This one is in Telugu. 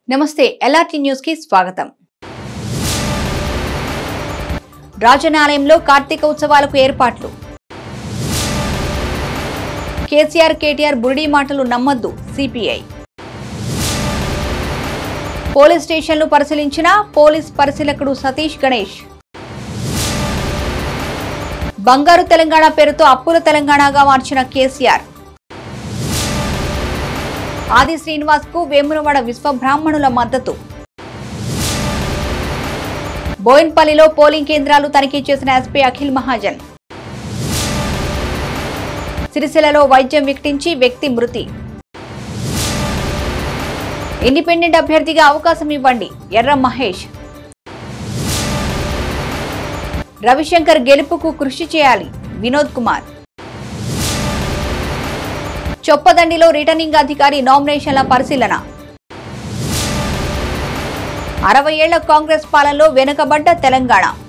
నమస్తే ఎల్ఆర్టీ న్యూస్ కి స్వాగతం రాజనాలయంలో కార్తీక ఉత్సవాలకు ఏర్పాట్లు కేసీఆర్ కేటీఆర్ బురిడి మాటలు నమ్మొద్దు సిపిఐ పోలీస్ స్టేషన్లు పరిశీలించిన పోలీస్ పరిశీలకుడు సతీష్ గణేష్ బంగారు తెలంగాణ పేరుతో అప్పుల తెలంగాణగా మార్చిన కేసీఆర్ ఆది శ్రీనివాస్ కు వేములవాడ విశ్వబ్రాహ్మణుల మద్దతు బోయిన్పల్లిలో పోలింగ్ కేంద్రాలు తనిఖీ చేసిన ఎస్పీ అఖిల్ మహాజన్ సిరిసిల్లలో వైద్యం వికటించి వ్యక్తి మృతి ఇండిపెండెంట్ అభ్యర్థిగా అవకాశం ఇవ్వండి ఎర్ర మహేష్ రవిశంకర్ గెలుపుకు కృషి చేయాలి వినోద్ కుమార్ చొప్పదండిలో రిటర్నింగ్ అధికారి నామినేషన్ల పరిశీలన అరవై ఏళ్ల కాంగ్రెస్ పాలనలో వెనుకబడ్డ తెలంగాణ